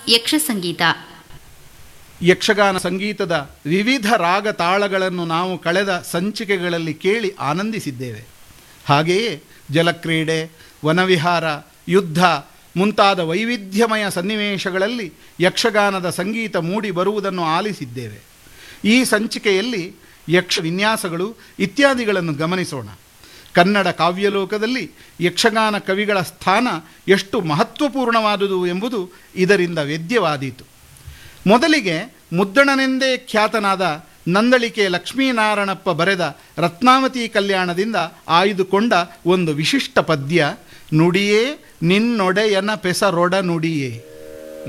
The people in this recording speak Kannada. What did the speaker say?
ಯಕ್ಷ ಸಂಗೀತ ಯಕ್ಷಗಾನ ಸಂಗೀತದ ವಿವಿಧ ರಾಗ ತಾಳಗಳನ್ನು ನಾವು ಕಳೆದ ಸಂಚಿಕೆಗಳಲ್ಲಿ ಕೇಳಿ ಆನಂದಿಸಿದ್ದೇವೆ ಹಾಗೆಯೇ ಜಲಕ್ರೀಡೆ ವನವಿಹಾರ ಯುದ್ಧ ಮುಂತಾದ ವೈವಿಧ್ಯಮಯ ಸನ್ನಿವೇಶಗಳಲ್ಲಿ ಯಕ್ಷಗಾನದ ಸಂಗೀತ ಮೂಡಿ ಬರುವುದನ್ನು ಆಲಿಸಿದ್ದೇವೆ ಈ ಸಂಚಿಕೆಯಲ್ಲಿ ಯಕ್ಷ ವಿನ್ಯಾಸಗಳು ಇತ್ಯಾದಿಗಳನ್ನು ಗಮನಿಸೋಣ ಕನ್ನಡ ಕಾವ್ಯಲೋಕದಲ್ಲಿ ಯಕ್ಷಗಾನ ಕವಿಗಳ ಸ್ಥಾನ ಎಷ್ಟು ಮಹತ್ವಪೂರ್ಣವಾದುದು ಎಂಬುದು ಇದರಿಂದ ವೇದ್ಯವಾದೀತು ಮೊದಲಿಗೆ ಮುದ್ದಣನೆಂದೇ ಖ್ಯಾತನಾದ ನಂದಳಿಕೆ ಲಕ್ಷ್ಮೀನಾರಾಯಣಪ್ಪ ಬರೆದ ರತ್ನಾವತಿ ಕಲ್ಯಾಣದಿಂದ ಆಯ್ದುಕೊಂಡ ಒಂದು ವಿಶಿಷ್ಟ ಪದ್ಯ ನುಡಿಯೇ ನಿನ್ನೊಡೆಯನ ಪೆಸರೊಡ ನುಡಿಯೇ